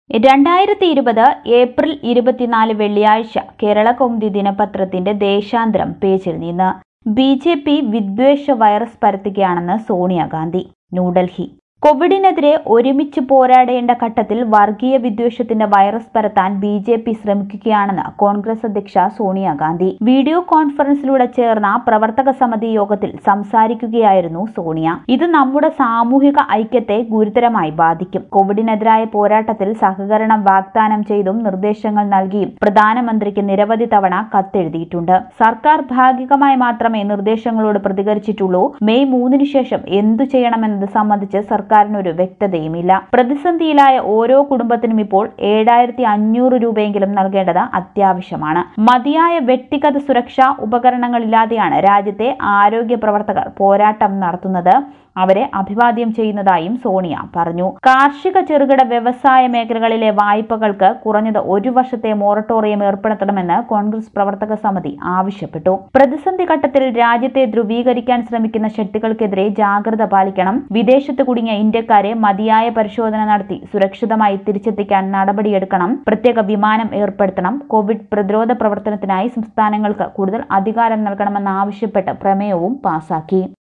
രണ്ടായിരത്തി ഇരുപത് ഏപ്രിൽ ഇരുപത്തിനാല് വെള്ളിയാഴ്ച കേരള കൗമുദി ദിനപത്രത്തിന്റെ ദേശാന്തരം പേജിൽ നിന്ന് ബി ജെ പി വിദ്വേഷ വൈറസ് പരത്തുകയാണെന്ന് സോണിയാഗാന്ധി ന്യൂഡൽഹി കോവിഡിനെതിരെ ഒരുമിച്ച് പോരാടേണ്ട ഘട്ടത്തിൽ വർഗീയ വിദ്വേഷത്തിന്റെ വൈറസ് പരത്താൻ ബി ജെ പി ശ്രമിക്കുകയാണെന്ന് കോൺഗ്രസ് അധ്യക്ഷ സോണിയാഗാന്ധി വീഡിയോ കോൺഫറൻസിലൂടെ ചേർന്ന പ്രവർത്തക സമിതി യോഗത്തിൽ സംസാരിക്കുകയായിരുന്നു സോണിയ ഇത് നമ്മുടെ സാമൂഹിക ഐക്യത്തെ ഗുരുതരമായി ബാധിക്കും കോവിഡിനെതിരായ പോരാട്ടത്തിൽ സഹകരണം വാഗ്ദാനം ചെയ്തും നിർദ്ദേശങ്ങൾ നൽകിയും പ്രധാനമന്ത്രിക്ക് നിരവധി തവണ കത്തെഴുതിയിട്ടുണ്ട് സർക്കാർ ഭാഗികമായി മാത്രമേ നിർദ്ദേശങ്ങളോട് പ്രതികരിച്ചിട്ടുള്ളൂ മെയ് മൂന്നിന് ശേഷം എന്തു ചെയ്യണമെന്നത് സംബന്ധിച്ച് സർക്കാരിനൊരു വ്യക്തതയുമില്ല പ്രതിസന്ധിയിലായ ഓരോ കുടുംബത്തിനും ഇപ്പോൾ ഏഴായിരത്തി അഞ്ഞൂറ് രൂപയെങ്കിലും നൽകേണ്ടത് അത്യാവശ്യമാണ് മതിയായ വ്യക്തിഗത സുരക്ഷാ ഉപകരണങ്ങളില്ലാതെയാണ് രാജ്യത്തെ ആരോഗ്യ പ്രവർത്തകർ പോരാട്ടം നടത്തുന്നത് അവരെ അഭിവാദ്യം ചെയ്യുന്നതായും സോണിയ പറഞ്ഞു കാർഷിക ചെറുകിട വ്യവസായ മേഖലകളിലെ വായ്പകൾക്ക് കുറഞ്ഞത് ഒരു വർഷത്തെ മൊറട്ടോറിയം ഏർപ്പെടുത്തണമെന്ന് കോൺഗ്രസ് പ്രവർത്തക സമിതി ആവശ്യപ്പെട്ടു പ്രതിസന്ധി ഘട്ടത്തിൽ രാജ്യത്തെ ധ്രുവീകരിക്കാൻ ശ്രമിക്കുന്ന ശക്തികൾക്കെതിരെ ജാഗ്രത പാലിക്കണം വിദേശത്ത് കുടുങ്ങിയ ഇന്ത്യക്കാരെ മതിയായ പരിശോധന നടത്തി സുരക്ഷിതമായി തിരിച്ചെത്തിക്കാൻ നടപടിയെടുക്കണം പ്രത്യേക വിമാനം ഏർപ്പെടുത്തണം കോവിഡ് പ്രതിരോധ പ്രവർത്തനത്തിനായി സംസ്ഥാനങ്ങൾക്ക് കൂടുതൽ അധികാരം നൽകണമെന്നാവശ്യപ്പെട്ട് പ്രമേയവും പാസാക്കി